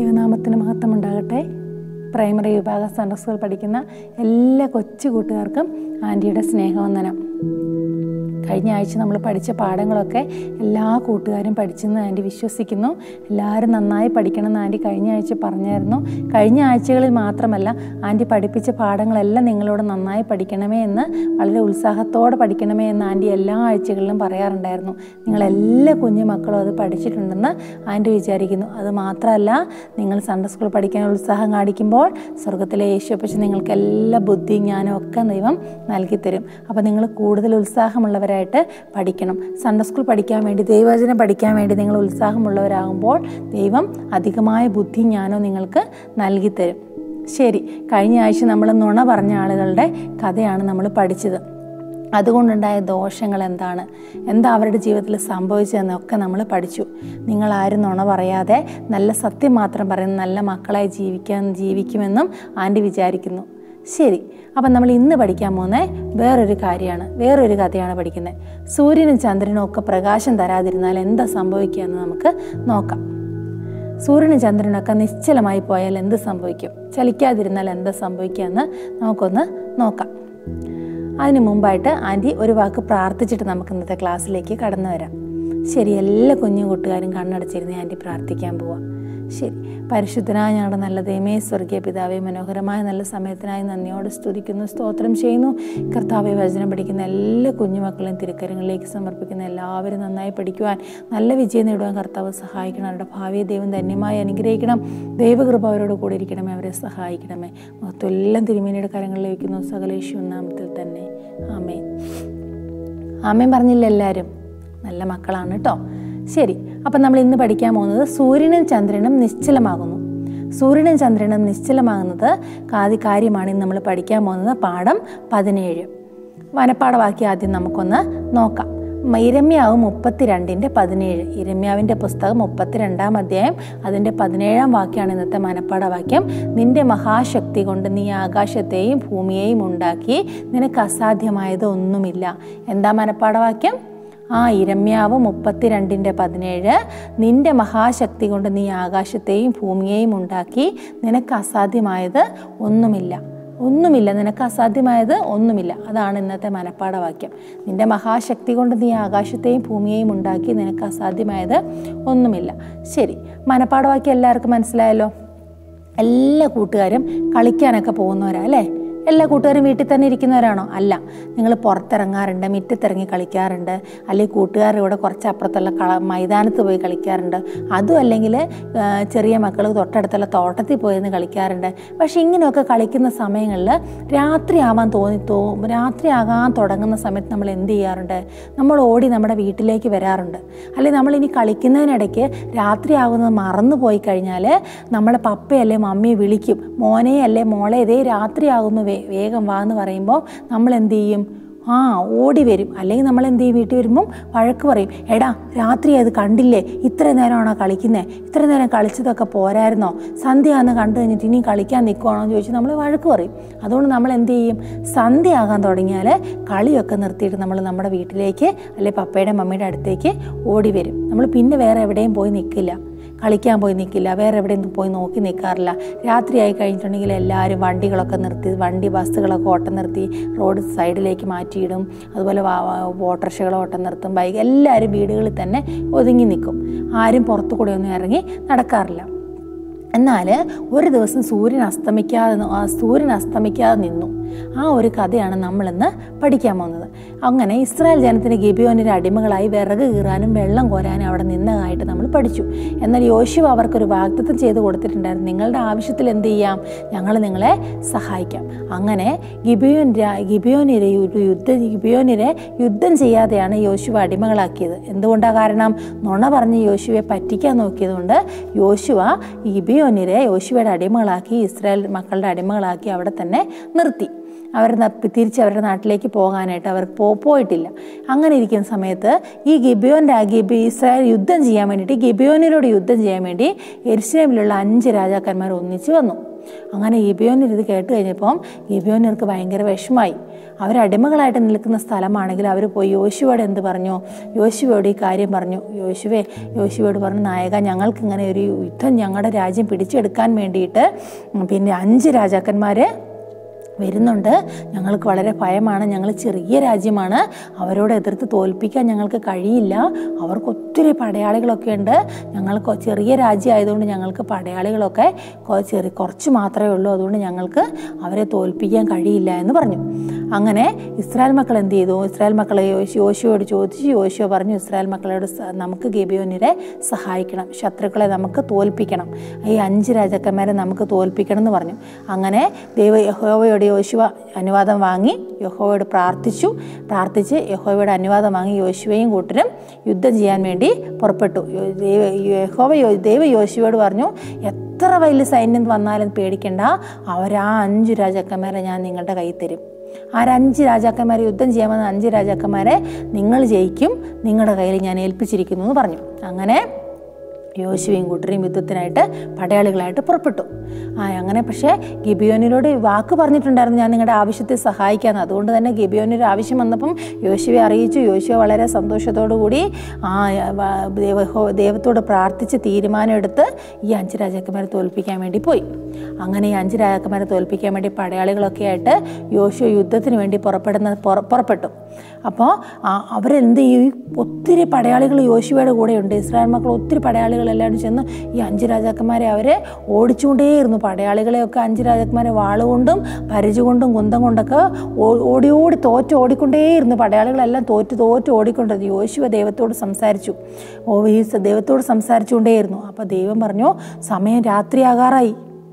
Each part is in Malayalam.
ദൈവനാമത്തിന് മഹത്വം ഉണ്ടാകട്ടെ പ്രൈമറി വിഭാഗ സെൻട്രൽ സ്കൂൾ പഠിക്കുന്ന എല്ലാ കൊച്ചു കൂട്ടുകാർക്കും ആൻറ്റിയുടെ സ്നേഹവന്ദനം കഴിഞ്ഞ ആഴ്ച നമ്മൾ പഠിച്ച പാഠങ്ങളൊക്കെ എല്ലാ കൂട്ടുകാരും പഠിച്ചെന്ന് ആൻറ്റി വിശ്വസിക്കുന്നു എല്ലാവരും നന്നായി പഠിക്കണമെന്ന് ആൻറ്റി കഴിഞ്ഞ ആഴ്ച പറഞ്ഞായിരുന്നു കഴിഞ്ഞ ആഴ്ചകളിൽ മാത്രമല്ല ആൻറ്റി പഠിപ്പിച്ച പാഠങ്ങളെല്ലാം നിങ്ങളോട് നന്നായി പഠിക്കണമേ എന്ന് വളരെ ഉത്സാഹത്തോടെ പഠിക്കണമേ എന്ന് ആൻറ്റി എല്ലാ ആഴ്ചകളിലും പറയാറുണ്ടായിരുന്നു നിങ്ങളെല്ലാ കുഞ്ഞു മക്കളും അത് പഠിച്ചിട്ടുണ്ടെന്ന് ആൻറ്റി വിചാരിക്കുന്നു അത് മാത്രമല്ല നിങ്ങൾ സൺഡേ സ്കൂൾ പഠിക്കാൻ ഉത്സാഹം കാണിക്കുമ്പോൾ സ്വർഗത്തിലെ യേശുപ്പച്ച് നിങ്ങൾക്ക് എല്ലാ ബുദ്ധി ജ്ഞാനവും ഒക്കെ ദൈവം നൽകി തരും അപ്പോൾ നിങ്ങൾ കൂടുതൽ ഉത്സാഹമുള്ളവരായിട്ട് പഠിക്കണം സൺഡേ സ്കൂൾ പഠിക്കാൻ വേണ്ടി ദൈവവചനം പഠിക്കാൻ വേണ്ടി നിങ്ങൾ ഉത്സാഹമുള്ളവരാകുമ്പോൾ ദൈവം അധികമായ ബുദ്ധി ജ്ഞാനവും നിങ്ങൾക്ക് നൽകി തരും ശരി കഴിഞ്ഞ ആഴ്ച നമ്മൾ നുണ പറഞ്ഞ ആളുകളുടെ കഥയാണ് നമ്മൾ പഠിച്ചത് അതുകൊണ്ടുണ്ടായ ദോഷങ്ങൾ എന്താണ് എന്താ അവരുടെ ജീവിതത്തിൽ സംഭവിച്ചതെന്നൊക്കെ നമ്മൾ പഠിച്ചു നിങ്ങൾ ആരും നുണ പറയാതെ നല്ല സത്യം മാത്രം പറയുന്ന നല്ല മക്കളായി ജീവിക്കാൻ ജീവിക്കുമെന്നും ആൻറ്റി വിചാരിക്കുന്നു ശരി അപ്പം നമ്മൾ ഇന്ന് പഠിക്കാൻ പോകുന്ന വേറൊരു കാര്യമാണ് വേറൊരു കഥയാണ് പഠിക്കുന്നത് സൂര്യനും ചന്ദ്രനും ഒക്കെ പ്രകാശം തരാതിരുന്നാൽ എന്താ സംഭവിക്കുക എന്ന് നമുക്ക് നോക്കാം സൂര്യനും ചന്ദ്രനൊക്കെ നിശ്ചലമായി പോയാൽ എന്ത് സംഭവിക്കും ചലിക്കാതിരുന്നാൽ എന്താ സംഭവിക്കുക എന്ന് നമുക്കൊന്ന് നോക്കാം അതിന് മുമ്പായിട്ട് ആൻറ്റി ഒരു വാക്ക് പ്രാർത്ഥിച്ചിട്ട് നമുക്ക് ഇന്നത്തെ ക്ലാസ്സിലേക്ക് കടന്നു വരാം ശരി എല്ലാ കുഞ്ഞു കൂട്ടുകാരും കണ്ണടച്ചിരുന്ന് ആൻറ്റി പ്രാർത്ഥിക്കാൻ പോവാം ശരി പരിശുദ്ധനായ ഞങ്ങളുടെ നല്ല ദൈവമേ സ്വർഗീയ പിതാവേ മനോഹരമായ നല്ല സമയത്തിനായി നന്ദിയോടെ സ്തുതിക്കുന്നു സ്തോത്രം ചെയ്യുന്നു കർത്താവെ വചനം പഠിക്കുന്ന എല്ലാ കുഞ്ഞുമക്കളെയും തിരുക്കരങ്ങളിലേക്ക് സമർപ്പിക്കുന്ന എല്ലാവരും നന്നായി പഠിക്കുവാൻ നല്ല വിജയം നേടുവാൻ കർത്താവ് സഹായിക്കണം അവരുടെ ഭാവിയെ ദൈവം ധന്യമായി അനുഗ്രഹിക്കണം ദൈവകൃപ അവരോട് കൂടി ഇരിക്കണമേ അവരെ സഹായിക്കണമേ മൊത്തം തിരുമേനിയുടെ കരങ്ങളിൽ വയ്ക്കുന്നു സകലേശു നാമത്തിൽ തന്നെ ആമേ ആമേൻ പറഞ്ഞില്ല എല്ലാവരും നല്ല മക്കളാണ് കേട്ടോ ശരി അപ്പം നമ്മൾ ഇന്ന് പഠിക്കാൻ പോകുന്നത് സൂര്യനും ചന്ദ്രനും നിശ്ചലമാകുന്നു സൂര്യനും ചന്ദ്രനും നിശ്ചലമാകുന്നത് കാതി കാര്യമാണ് ഇന്ന് നമ്മൾ പഠിക്കാൻ പോകുന്നത് പാഠം പതിനേഴ് വനപ്പാഠവാക്യം ആദ്യം നമുക്കൊന്ന് നോക്കാം ഇരമ്യാവ് മുപ്പത്തിരണ്ടിൻ്റെ പതിനേഴ് ഇരമ്യാവിൻ്റെ പുസ്തകം മുപ്പത്തിരണ്ടാം അധ്യായം അതിൻ്റെ പതിനേഴാം വാക്യമാണ് ഇന്നത്തെ മനപ്പാഠവാക്യം നിന്റെ മഹാശക്തി കൊണ്ട് നീ ആകാശത്തെയും ഭൂമിയെയും ഉണ്ടാക്കി നിനക്ക് അസാധ്യമായത് ഒന്നുമില്ല എന്താ മനപ്പാഠവാക്യം ആ ഇരമ്യാവ് മുപ്പത്തിരണ്ടിൻ്റെ പതിനേഴ് നിന്റെ മഹാശക്തി കൊണ്ട് നീ ആകാശത്തെയും ഭൂമിയെയും ഉണ്ടാക്കി നിനക്ക് അസാധ്യമായത് ഒന്നുമില്ല ഒന്നുമില്ല നിനക്ക് അസാധ്യമായത് ഒന്നുമില്ല അതാണ് ഇന്നത്തെ മനപ്പാഠവാക്യം നിന്റെ മഹാശക്തി കൊണ്ട് നീ ആകാശത്തെയും ഭൂമിയെയും ഉണ്ടാക്കി നിനക്ക് അസാധ്യമായത് ഒന്നുമില്ല ശരി മനപ്പാഠവാക്യം എല്ലാവർക്കും മനസ്സിലായല്ലോ എല്ലാ കൂട്ടുകാരും കളിക്കാനൊക്കെ പോകുന്നവരാ അല്ലേ എല്ലാ കൂട്ടുകാരും വീട്ടിൽ തന്നെ ഇരിക്കുന്നവരാണോ അല്ല നിങ്ങൾ പുറത്തിറങ്ങാറുണ്ട് മുറ്റത്തിറങ്ങി കളിക്കാറുണ്ട് അല്ലെങ്കിൽ കൂട്ടുകാരുടെ കൂടെ കുറച്ച് അപ്പുറത്തുള്ള കള മൈതാനത്ത് പോയി കളിക്കാറുണ്ട് അതും അല്ലെങ്കിൽ ചെറിയ മക്കൾ തൊട്ടടുത്തുള്ള തോട്ടത്തിൽ പോയിരുന്ന് കളിക്കാറുണ്ട് പക്ഷേ ഇങ്ങനെയൊക്കെ കളിക്കുന്ന സമയങ്ങളിൽ രാത്രിയാവാൻ തോന്നി തോ രാത്രിയാകാൻ തുടങ്ങുന്ന സമയത്ത് നമ്മൾ എന്ത് ചെയ്യാറുണ്ട് നമ്മൾ ഓടി നമ്മുടെ വീട്ടിലേക്ക് വരാറുണ്ട് അല്ലെങ്കിൽ നമ്മൾ ഇനി കളിക്കുന്നതിനിടയ്ക്ക് രാത്രിയാകുന്നത് മറന്നു പോയി കഴിഞ്ഞാൽ നമ്മളെ പപ്പയല്ലേ മമ്മിയെ വിളിക്കും മോനെ അല്ലേ മോളെ ഇതേ രാത്രിയാകുന്നു വേഗം വാ എന്ന് പറയുമ്പോൾ നമ്മൾ എന്ത് ചെയ്യും ആ ഓടി വരും അല്ലെങ്കിൽ നമ്മൾ എന്ത് ചെയ്യും വീട്ടിൽ വരുമ്പം വഴക്ക് പറയും എടാ രാത്രി അത് കണ്ടില്ലേ ഇത്ര നേരമാണോ കളിക്കുന്നത് ഇത്ര നേരം കളിച്ചതൊക്കെ പോരായിരുന്നോ സന്ധ്യയാന്ന് കണ്ടു കഴിഞ്ഞിട്ട് ഇനി കളിക്കാൻ നിൽക്കുവാണോ എന്ന് ചോദിച്ച് നമ്മൾ വഴക്ക് പറയും അതുകൊണ്ട് നമ്മൾ എന്ത് ചെയ്യും സന്ധ്യയാകാൻ തുടങ്ങിയാൽ കളിയൊക്കെ നിർത്തിയിട്ട് നമ്മൾ നമ്മുടെ വീട്ടിലേക്ക് അല്ലെ പപ്പയുടെ മമ്മിയുടെ അടുത്തേക്ക് ഓടി വരും നമ്മൾ പിന്നെ വേറെ എവിടെയും പോയി നിൽക്കില്ല കളിക്കാൻ പോയി നിൽക്കില്ല വേറെ എവിടെയും പോയി നോക്കി നിൽക്കാറില്ല രാത്രിയായി കഴിഞ്ഞിട്ടുണ്ടെങ്കിൽ എല്ലാവരും വണ്ടികളൊക്കെ നിർത്തി വണ്ടി ബസ്സുകളൊക്കെ ഓട്ടം നിർത്തി റോഡ് സൈഡിലേക്ക് മാറ്റിയിടും അതുപോലെ ഓട്ടോറിക്ഷകൾ ഓട്ടം നിർത്തും ബൈക്ക് എല്ലാവരും വീടുകളിൽ തന്നെ ഒതുങ്ങി നിൽക്കും ആരും പുറത്തു കൂടെ ഒന്നും ഇറങ്ങി നടക്കാറില്ല എന്നാൽ ഒരു ദിവസം സൂര്യൻ അസ്തമിക്കാതെ സൂര്യൻ അസ്തമിക്കാതെ നിന്നു ആ ഒരു കഥയാണ് നമ്മളിന്ന് പഠിക്കാൻ പോകുന്നത് അങ്ങനെ ഇസ്രായേൽ ജനത്തിന് ഗിബിയോനിൽ അടിമകളായി വിറക് കീറാനും വെള്ളം കോരാനും അവിടെ നിന്നതായിട്ട് നമ്മൾ പഠിച്ചു എന്നാൽ യോശു അവർക്കൊരു വാഗ്ദത്വം ചെയ്ത് കൊടുത്തിട്ടുണ്ടായിരുന്നു നിങ്ങളുടെ ആവശ്യത്തിൽ എന്ത് ചെയ്യാം ഞങ്ങൾ നിങ്ങളെ സഹായിക്കാം അങ്ങനെ ഗിബിയോൻ ഗിബിയോനിരെ യുദ്ധ ഗിബിയോനിരെ യുദ്ധം ചെയ്യാതെയാണ് യോശുവ അടിമകളാക്കിയത് എന്തുകൊണ്ടാണ് കാരണം നുണ പറഞ്ഞ് യോശുവെ പറ്റിക്കാൻ നോക്കിയതുകൊണ്ട് യോശുവ ഗിബിയോനിരെ യോശുവയുടെ അടിമകളാക്കി ഇസ്രായേൽ മക്കളുടെ അടിമകളാക്കി അവിടെ തന്നെ നിർത്തി അവർ തിരിച്ച് അവരുടെ നാട്ടിലേക്ക് പോകാനായിട്ട് അവർ പോ പോയിട്ടില്ല അങ്ങനെ ഇരിക്കുന്ന സമയത്ത് ഈ ഗിബിയോൻ്റെ ഗിബി ഇസ്രായേൽ യുദ്ധം ചെയ്യാൻ വേണ്ടിയിട്ട് ഗിബിയോനിലോട് യുദ്ധം ചെയ്യാൻ വേണ്ടി എരിശിലേമിലുള്ള അഞ്ച് രാജാക്കന്മാർ ഒന്നിച്ച് വന്നു അങ്ങനെ ഗിബിയോനിർ ഇത് കേട്ട് കഴിഞ്ഞപ്പം ഗിബിയോനിർക്ക് ഭയങ്കര വിഷമായി അവരടിമകളായിട്ട് നിൽക്കുന്ന സ്ഥലമാണെങ്കിൽ അവർ പോയി യോശുവോട് എന്ത് പറഞ്ഞു യോശുവയോട് ഈ കാര്യം പറഞ്ഞു യോശുവേ യോശുവയോട് പറഞ്ഞു നായക ഞങ്ങൾക്ക് ഇങ്ങനെ ഒരു യുദ്ധം ഞങ്ങളുടെ രാജ്യം പിടിച്ചെടുക്കാൻ വേണ്ടിയിട്ട് പിന്നെ അഞ്ച് രാജാക്കന്മാർ വരുന്നുണ്ട് ഞങ്ങൾക്ക് വളരെ ഭയമാണ് ഞങ്ങൾ ചെറിയ രാജ്യമാണ് അവരോട് എതിർത്ത് തോൽപ്പിക്കാൻ ഞങ്ങൾക്ക് കഴിയില്ല അവർക്ക് ഒത്തിരി പടയാളികളൊക്കെ ഉണ്ട് ഞങ്ങൾക്ക് ചെറിയ രാജ്യം ആയതുകൊണ്ട് ഞങ്ങൾക്ക് പടയാളികളൊക്കെ കൊ- ചെറിയ കുറച്ച് മാത്രമേ ഉള്ളൂ അതുകൊണ്ട് ഞങ്ങൾക്ക് അവരെ തോൽപ്പിക്കാൻ കഴിയില്ല എന്ന് പറഞ്ഞു അങ്ങനെ ഇസ്രായേൽ മക്കൾ എന്ത് ചെയ്തു ഇസ്രായേൽ മക്കളെ യോശു യോശുവോട് ചോദിച്ചു യോശുവ പറഞ്ഞു ഇസ്രായേൽ മക്കളോട് സ- നമുക്ക് ഗിബിയോനിരെ സഹായിക്കണം ശത്രുക്കളെ നമുക്ക് തോൽപ്പിക്കണം ഈ അഞ്ച് രാജാക്കന്മാരെ നമുക്ക് തോൽപ്പിക്കണം എന്ന് പറഞ്ഞു അങ്ങനെ ദൈവ യഹോവയോട് യോശുവ അനുവാദം വാങ്ങി യഹോവയോട് പ്രാർത്ഥിച്ചു പ്രാർത്ഥിച്ച് യഹോവയുടെ അനുവാദം വാങ്ങി യോശുവയും കൂട്ടരും യുദ്ധം ചെയ്യാൻ വേണ്ടി പുറപ്പെട്ടു യോ- ദൈവ യഹോവ യോ- ദൈവ യോശുവയോട് പറഞ്ഞു എത്ര വലിയ സൈന്യം വന്നാലും പേടിക്കണ്ട അവരാ അഞ്ച് രാജാക്കന്മാരെ ഞാൻ നിങ്ങളുടെ കയ്യിൽ തരും ആരഞ്ച് രാജാക്കന്മാരെ യുദ്ധം ചെയ്യാൻ വന്ന അഞ്ച് രാജാക്കന്മാരെ നിങ്ങൾ ജയിക്കും നിങ്ങളുടെ കയ്യിൽ ഞാൻ ഏൽപ്പിച്ചിരിക്കുന്നു എന്ന് പറഞ്ഞു അങ്ങനെ യോശുവയും കൂട്ടരെയും യുദ്ധത്തിനായിട്ട് പടയാളികളായിട്ട് പുറപ്പെട്ടു ആ അങ്ങനെ പക്ഷേ ഗിബിയോനിനോട് വാക്ക് പറഞ്ഞിട്ടുണ്ടായിരുന്നു ഞാൻ നിങ്ങളുടെ ആവശ്യത്തെ സഹായിക്കാമെന്ന് അതുകൊണ്ട് തന്നെ ഗിബിയോനൊരു ആവശ്യം വന്നപ്പം യോശുവെ അറിയിച്ചു യോശുവ വളരെ സന്തോഷത്തോടു കൂടി ആ വ- ദൈവ ഹോ- ദൈവത്തോട് പ്രാർത്ഥിച്ച് തീരുമാനമെടുത്ത് ഈ അഞ്ച് രാജാക്കന്മാരെ തോൽപ്പിക്കാൻ വേണ്ടി പോയി അങ്ങനെ ഈ അഞ്ച് രാജാക്കന്മാരെ തോൽപ്പിക്കാൻ വേണ്ടി പടയാളികളൊക്കെ ആയിട്ട് യോശുവ യുദ്ധത്തിന് വേണ്ടി പുറപ്പെടുന്ന പുറ- പുറപ്പെട്ടു അപ്പോൾ അവരെന്ത് ചെയ്യും ഈ ഒത്തിരി പടയാളികൾ യോശുവയുടെ കൂടെയുണ്ട് ഇസ്രായേൽ മക്കൾ ഒത്തിരി പടയാളികളെല്ലാം ചെന്ന് ഈ അഞ്ച് രാജാക്കന്മാരെ അവരെ ഓടിച്ചുകൊണ്ടേയിരുന്നു പടയാളികളെയൊക്കെ അഞ്ച് രാജാക്കന്മാരെ വാളുകൊണ്ടും പരിചുകൊണ്ടും കുന്തം കൊണ്ടൊക്കെ ഓ- ഓടി ഓടി തോറ്റ് ഓടിക്കൊണ്ടേയിരുന്നു പടയാളികളെല്ലാം തോറ്റ് തോറ്റ് ഓടിക്കൊണ്ടത് യോശുവ ദൈവത്തോട് സംസാരിച്ചു ഓ ഈ സ- ദൈവത്തോട് സംസാരിച്ചുകൊണ്ടേയിരുന്നു അപ്പോൾ ദൈവം പറഞ്ഞു സമയം രാത്രിയാകാറായി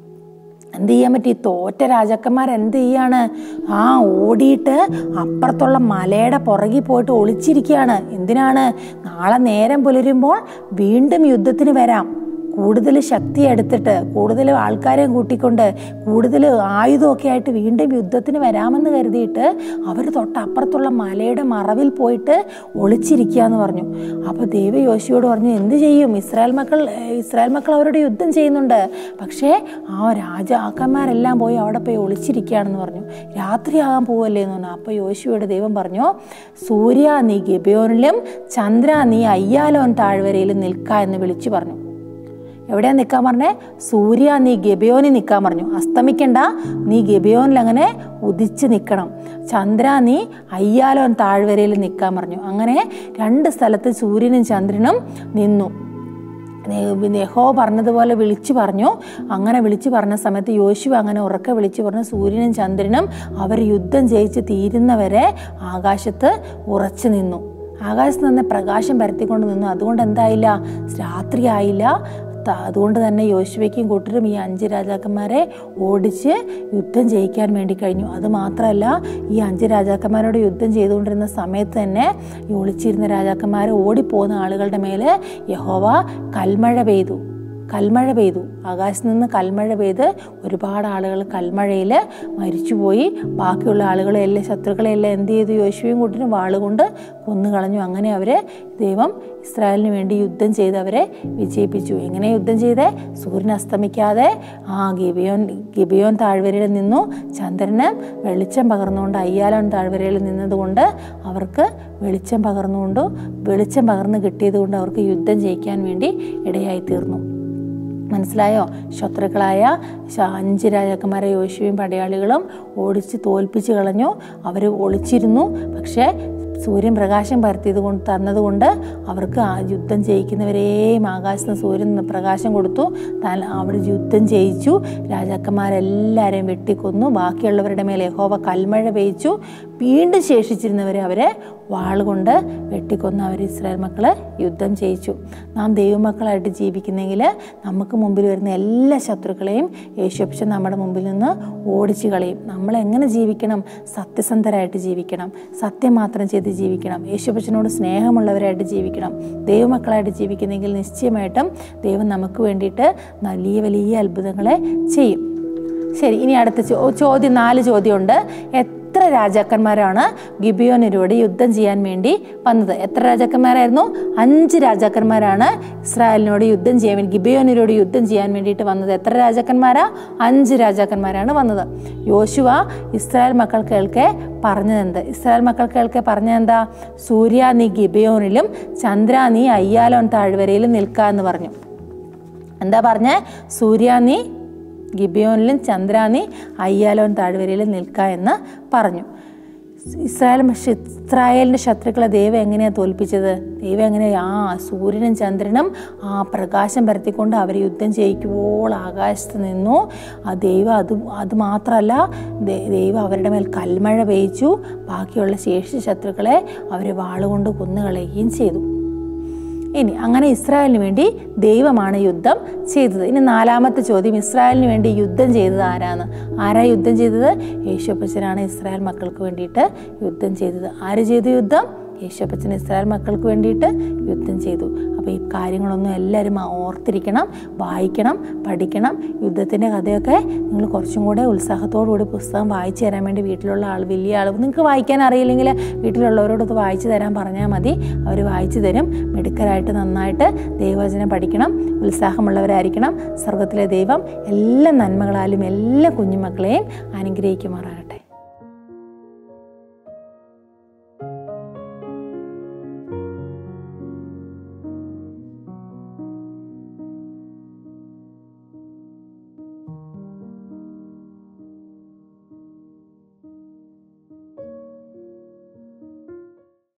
എന്ത് ചെയ്യാൻ പറ്റി തോറ്റ രാജാക്കന്മാർ എന്ത് ചെയ്യാണ് ആ ഓടിയിട്ട് അപ്പുറത്തുള്ള മലയുടെ പുറകിൽ പോയിട്ട് ഒളിച്ചിരിക്കുകയാണ് എന്തിനാണ് നാളെ നേരം പുലരുമ്പോൾ വീണ്ടും യുദ്ധത്തിന് വരാം കൂടുതൽ ശക്തി എടുത്തിട്ട് കൂടുതൽ ആൾക്കാരെയും കൂട്ടിക്കൊണ്ട് കൂടുതൽ ആയുധമൊക്കെ ആയിട്ട് വീണ്ടും യുദ്ധത്തിന് വരാമെന്ന് കരുതിയിട്ട് അവർ തൊട്ടപ്പുറത്തുള്ള മലയുടെ മറവിൽ പോയിട്ട് ഒളിച്ചിരിക്കുക എന്ന് പറഞ്ഞു അപ്പോൾ ദൈവ യോശിയോട് പറഞ്ഞു എന്ത് ചെയ്യും ഇസ്രായേൽ മക്കൾ ഇസ്രായേൽ മക്കൾ അവരോട് യുദ്ധം ചെയ്യുന്നുണ്ട് പക്ഷേ ആ രാജാക്കന്മാരെല്ലാം പോയി അവിടെ പോയി ഒളിച്ചിരിക്കുകയാണെന്ന് പറഞ്ഞു രാത്രിയാകാൻ പോവല്ലേ എന്ന് പറഞ്ഞു അപ്പോൾ യോശുവയുടെ ദൈവം പറഞ്ഞു സൂര്യ നീ ഗിബയോനിലും ചന്ദ്ര നീ അയ്യാലോൻ താഴ്വരയിലും നിൽക്ക എന്ന് വിളിച്ചു പറഞ്ഞു എവിടെയാ നിൽക്കാൻ പറഞ്ഞേ സൂര്യ നീ ഗബിയോനിൽ നിൽക്കാൻ പറഞ്ഞു അസ്തമിക്കണ്ട നീ ഗബിയോനിൽ അങ്ങനെ ഉദിച്ച് നിൽക്കണം ചന്ദ്ര നീ അയ്യാലോൻ താഴ്വരയിൽ നിൽക്കാൻ പറഞ്ഞു അങ്ങനെ രണ്ട് സ്ഥലത്ത് സൂര്യനും ചന്ദ്രനും നിന്നു യഹോ പറഞ്ഞതുപോലെ വിളിച്ചു പറഞ്ഞു അങ്ങനെ വിളിച്ചു പറഞ്ഞ സമയത്ത് യോശുവ അങ്ങനെ ഉറക്കെ വിളിച്ചു പറഞ്ഞു സൂര്യനും ചന്ദ്രനും അവർ യുദ്ധം ജയിച്ച് തീരുന്നവരെ ആകാശത്ത് ഉറച്ചു നിന്നു ആകാശത്ത് നിന്ന് പ്രകാശം പരത്തിക്കൊണ്ട് നിന്നു അതുകൊണ്ട് എന്തായില്ല രാത്രിയായില്ല ത- അതുകൊണ്ട് തന്നെ യോശുവയ്ക്കും കൂട്ടരും ഈ അഞ്ച് രാജാക്കന്മാരെ ഓടിച്ച് യുദ്ധം ജയിക്കാൻ വേണ്ടി കഴിഞ്ഞു അത് മാത്രമല്ല ഈ അഞ്ച് രാജാക്കന്മാരോട് യുദ്ധം ചെയ്തുകൊണ്ടിരുന്ന സമയത്ത് തന്നെ ഈ ഒളിച്ചിരുന്ന രാജാക്കന്മാർ ഓടിപ്പോകുന്ന ആളുകളുടെ മേലെ യഹോവ കൽമഴ പെയ്തു കൽമഴ പെയ്തു ആകാശത്ത് നിന്ന് കൽമഴ പെയ്ത് ഒരുപാട് ആളുകൾ കൽമഴയിൽ മരിച്ചുപോയി ബാക്കിയുള്ള ആളുകളെ എല്ലാം ശത്രുക്കളെ എല്ലാം എന്ത് ചെയ്തു യോശുവയും കൂട്ടിനും വാളുകൊണ്ട് കൊന്നുകളഞ്ഞു അങ്ങനെ അവരെ ദൈവം ഇസ്രായേലിന് വേണ്ടി യുദ്ധം ചെയ്ത് അവരെ വിജയിപ്പിച്ചു എങ്ങനെ യുദ്ധം ചെയ്തേ സൂര്യൻ അസ്തമിക്കാതെ ആ ഗിബിയോൻ ഗിബിയോൻ താഴ്വരയിൽ നിന്നു ചന്ദ്രന് വെളിച്ചം പകർന്നുകൊണ്ട് അയ്യാലോൻ താഴ്വരയിൽ നിന്നതുകൊണ്ട് അവർക്ക് വെളിച്ചം പകർന്നുകൊണ്ട് വെളിച്ചം പകർന്ന് കിട്ടിയത് കൊണ്ട് അവർക്ക് യുദ്ധം ജയിക്കാൻ വേണ്ടി ഇടയായി തീർന്നു മനസ്സിലായോ ശത്രുക്കളായ ശ- അഞ്ച് രാജാക്കന്മാരെ യോശുവയും പടയാളികളും ഓടിച്ച് തോൽപ്പിച്ച് കളഞ്ഞു അവർ ഒളിച്ചിരുന്നു പക്ഷേ സൂര്യൻ പ്രകാശം പരത്തിയത് കൊണ്ട് തന്നതുകൊണ്ട് അവർക്ക് ആ യുദ്ധം ജയിക്കുന്നവരെയും ആകാശത്ത് നിന്ന് സൂര്യൻ പ്രകാശം കൊടുത്തു താൻ അവർ യുദ്ധം ജയിച്ചു രാജാക്കന്മാരെല്ലാവരെയും വെട്ടിക്കൊന്നു ബാക്കിയുള്ളവരുടെ മേലെ യഹോവ കൽമഴ പെയ്ച്ചു വീണ്ടും ശേഷിച്ചിരുന്നവരെ അവരെ വാളുകൊണ്ട് വെട്ടിക്കൊന്ന് അവർ ഇസ്രായേൽ മക്കള് യുദ്ധം ചെയ്യിച്ചു നാം ദൈവമക്കളായിട്ട് ജീവിക്കുന്നെങ്കിൽ നമുക്ക് മുമ്പിൽ വരുന്ന എല്ലാ ശത്രുക്കളെയും യേശുപ്പച്ച നമ്മുടെ മുമ്പിൽ നിന്ന് ഓടിച്ചു കളയും നമ്മൾ എങ്ങനെ ജീവിക്കണം സത്യസന്ധരായിട്ട് ജീവിക്കണം സത്യം മാത്രം ചെയ്ത് ജീവിക്കണം യേശുപ്പച്ചനോട് സ്നേഹമുള്ളവരായിട്ട് ജീവിക്കണം ദൈവമക്കളായിട്ട് ജീവിക്കുന്നെങ്കിൽ നിശ്ചയമായിട്ടും ദൈവം നമുക്ക് വേണ്ടിയിട്ട് വലിയ വലിയ അത്ഭുതങ്ങളെ ചെയ്യും ശരി ഇനി അടുത്ത ചോ- ചോദ്യം നാല് ചോദ്യമുണ്ട് എത്ര രാജാക്കന്മാരാണ് ഗിബിയോനരോട് യുദ്ധം ചെയ്യാൻ വേണ്ടി വന്നത് എത്ര രാജാക്കന്മാരായിരുന്നു അഞ്ച് രാജാക്കന്മാരാണ് ഇസ്രായേലിനോട് യുദ്ധം ചെയ്യാൻ വേണ്ടി ഗിബിയോനരോട് യുദ്ധം ചെയ്യാൻ വേണ്ടിയിട്ട് വന്നത് എത്ര രാജാക്കന്മാരാ അഞ്ച് രാജാക്കന്മാരാണ് വന്നത് യോശുവ ഇസ്രായേൽ മക്കൾ കേൾക്കെ പറഞ്ഞതെന്ത് ഇസ്രായേൽ മക്കൾ കേൾക്കെ പറഞ്ഞതെന്താ സൂര്യ നീ ഗിബിയോനിലും ചന്ദ്ര നീ അയ്യാലോൻ താഴ്വരയിലും നിൽക്കുക എന്ന് പറഞ്ഞു എന്താ പറഞ്ഞേ സൂര്യ നീ ഗിബിയോനിലും ചന്ദ്ര നീ അയ്യാലോൻ താഴ്വരയിലും നിൽക്കുക എന്ന് പറഞ്ഞു ഇസ്രായേൽ ഇസ്രായേലിൻ്റെ ശത്രുക്കളെ ദൈവം എങ്ങനെയാണ് തോൽപ്പിച്ചത് ദൈവം എങ്ങനെയാ ആ സൂര്യനും ചന്ദ്രനും ആ പ്രകാശം പരത്തിക്കൊണ്ട് അവർ യുദ്ധം ചെയ്യിക്കുമ്പോൾ ആകാശത്ത് നിന്നു ആ ദൈവം അത് അത് മാത്രമല്ല ദൈ- ദൈവം അവരുടെ മേൽ കൽമഴ പെയ്ച്ചു ബാക്കിയുള്ള ശേഷി ശത്രുക്കളെ അവർ വാളുകൊണ്ട് കൊന്നുകളയുകയും ചെയ്തു ഇനി അങ്ങനെ ഇസ്രായേലിന് വേണ്ടി ദൈവമാണ് യുദ്ധം ചെയ്തത് ഇനി നാലാമത്തെ ചോദ്യം ഇസ്രായേലിന് വേണ്ടി യുദ്ധം ചെയ്തത് ആരാണ് ആരാ യുദ്ധം ചെയ്തത് യേശുപ്പച്ചനാണ് ഇസ്രായേൽ മക്കൾക്ക് വേണ്ടിയിട്ട് യുദ്ധം ചെയ്തത് ആര് ചെയ്തു യുദ്ധം യേശുപ്പച്ചൻ ഇസ്രായേൽ മക്കൾക്ക് വേണ്ടിയിട്ട് യുദ്ധം ചെയ്തു അപ്പോൾ ഈ കാര്യങ്ങളൊന്നും എല്ലാവരും ഓർത്തിരിക്കണം വായിക്കണം പഠിക്കണം യുദ്ധത്തിൻ്റെ കഥയൊക്കെ നിങ്ങൾ കുറച്ചും കൂടെ ഉത്സാഹത്തോടു കൂടി പുസ്തകം വായിച്ചു തരാൻ വേണ്ടി വീട്ടിലുള്ള ആൾ വലിയ ആൾ നിങ്ങൾക്ക് വായിക്കാൻ അറിയില്ലെങ്കിൽ വീട്ടിലുള്ളവരോടൊത്ത് വായിച്ചു തരാൻ പറഞ്ഞാൽ മതി അവർ വായിച്ചു തരും മിടുക്കരായിട്ട് നന്നായിട്ട് ദൈവവചനം പഠിക്കണം ഉത്സാഹമുള്ളവരായിരിക്കണം സ്വർഗത്തിലെ ദൈവം എല്ലാ നന്മകളാലും എല്ലാ കുഞ്ഞുമക്കളെയും അനുഗ്രഹിക്കുമാറാകട്ടെ